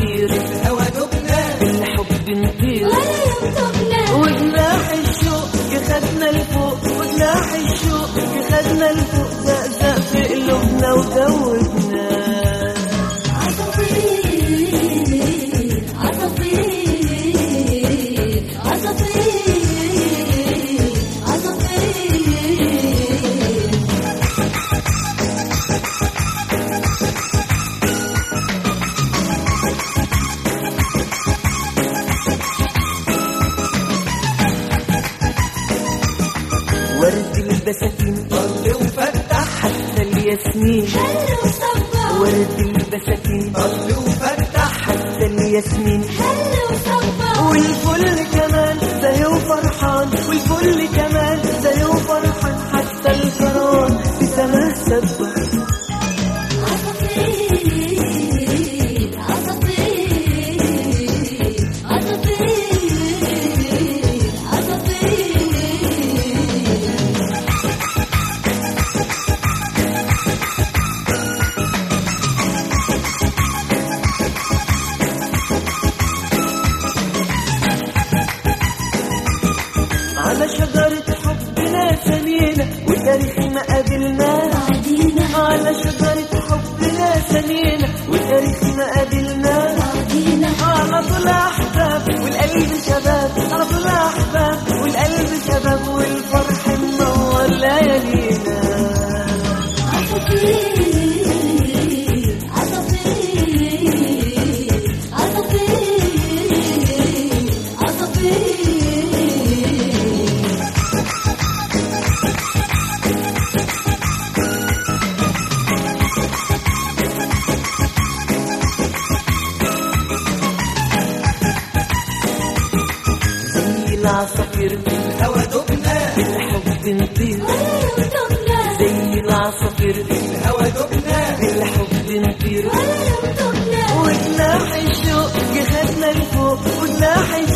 نطير الهوى دبنا بالحب نطير ولا يوم تبنا وجناح الشوق خدنا لفوق وجناح الشوق خدنا لفوق زقزق في قلوبنا ودوبنا عصافير عصافير عصافير عصافير ورد البساتين طل وفتح حتى الياسمين هلا وصبا ورد البساتين طل وفتح حتى الياسمين هلا وصبا والكل كمان زي وفرحان والكل كمان زي وفرحان حتى الكران في سماه سبح عصافير عصافير عصافير عصافير على شجرة حبنا سنينا وتاريخ ما قابلنا بعدينا على شجرة حبنا سنينا وتاريخ ما قابلنا بعدينا على طول أحباب والقلب شباب على طول أحباب والقلب شباب والفرح منور ليالينا عصافير عصافير عصافير عصافير زي العصافير الهوى دبنا بالحب نطير ولا يوم تبنا زي العصافير الهوى دبنا بالحب نطير ولا يوم تبنا وجناح الشوق خدنا لفوق وجناح